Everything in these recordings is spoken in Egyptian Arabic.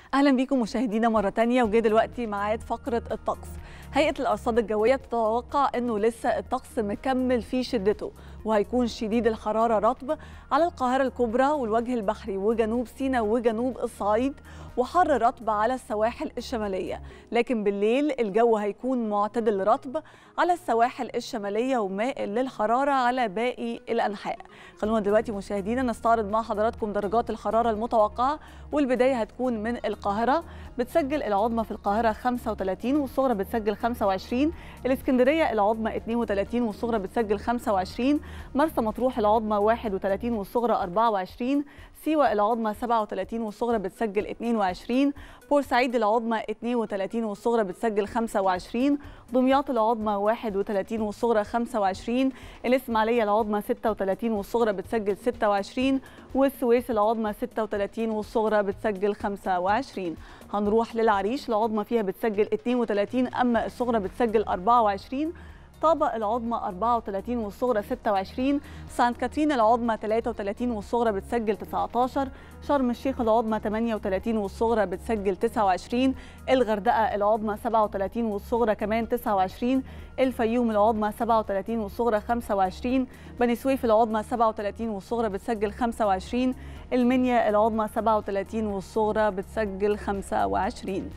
اهلا بيكم مشاهدينا مره تانية وجه دلوقتي ميعاد فقره الطقس هيئه الارصاد الجويه تتوقع انه لسه الطقس مكمل في شدته وهيكون شديد الحراره رطب على القاهره الكبرى والوجه البحري وجنوب سيناء وجنوب الصعيد وحر رطب على السواحل الشماليه لكن بالليل الجو هيكون معتدل رطب على السواحل الشماليه ومائل للحراره على باقي الانحاء خلونا دلوقتي مشاهدينا نستعرض مع حضراتكم درجات الحراره المتوقعه والبدايه هتكون من القاهره بتسجل العظمى في القاهره 35 والصغرى بتسجل 25 الاسكندريه العظمى 32 والصغرى بتسجل 25 مرسى مطروح العظمى 31 والصغرى 24 سيوة العظمى 37 والصغرى بتسجل 22 بورسعيد العظمى 32 والصغرى بتسجل 25 دمياط العظمى 31 والصغرى 25 الإسماعيلية العظمى 36 والصغرى بتسجل 26 والسويس العظمى 36 والصغرى بتسجل 25 هنروح للعريش العظمى فيها بتسجل 32 أما الصغرى بتسجل 24 طابة العظمى 34 والصغرى 26 سانت كاترين العظمى 33 والصغرى بتسجل 19 شرم الشيخ العظمى 38 والصغرى بتسجل 29 الغردقة العظمى 37 والصغرى كمان 29 الفيوم العظمى 37 والصغرى 25 بني سويف العظمى 37 والصغرى بتسجل 25 المنيا العظمى 37 والصغرى بتسجل 25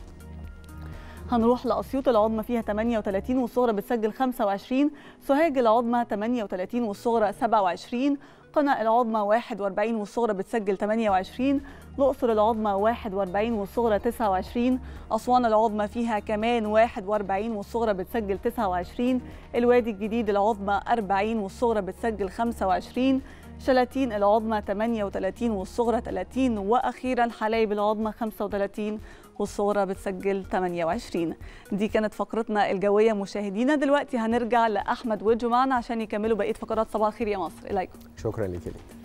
هنروح لأسيوط العظمى فيها 38 والصغرى بتسجل 25 سوهاج العظمى 38 والصغرى 27 قنا العظمى 41 والصغرى بتسجل 28 الأقصر العظمى 41 والصغرى 29 أسوان العظمى فيها كمان 41 والصغرى بتسجل 29 الوادي الجديد العظمى 40 والصغرى بتسجل 25 شلاتين العظمى 38 والصغرى 30 واخيرا حلايب العظمى 35 والصغرى بتسجل 28 دي كانت فقرتنا الجويه مشاهدينا دلوقتي هنرجع لاحمد وجو معنا عشان يكملوا بقيه فقرات صباح الخير يا مصر اليكم شكرا لك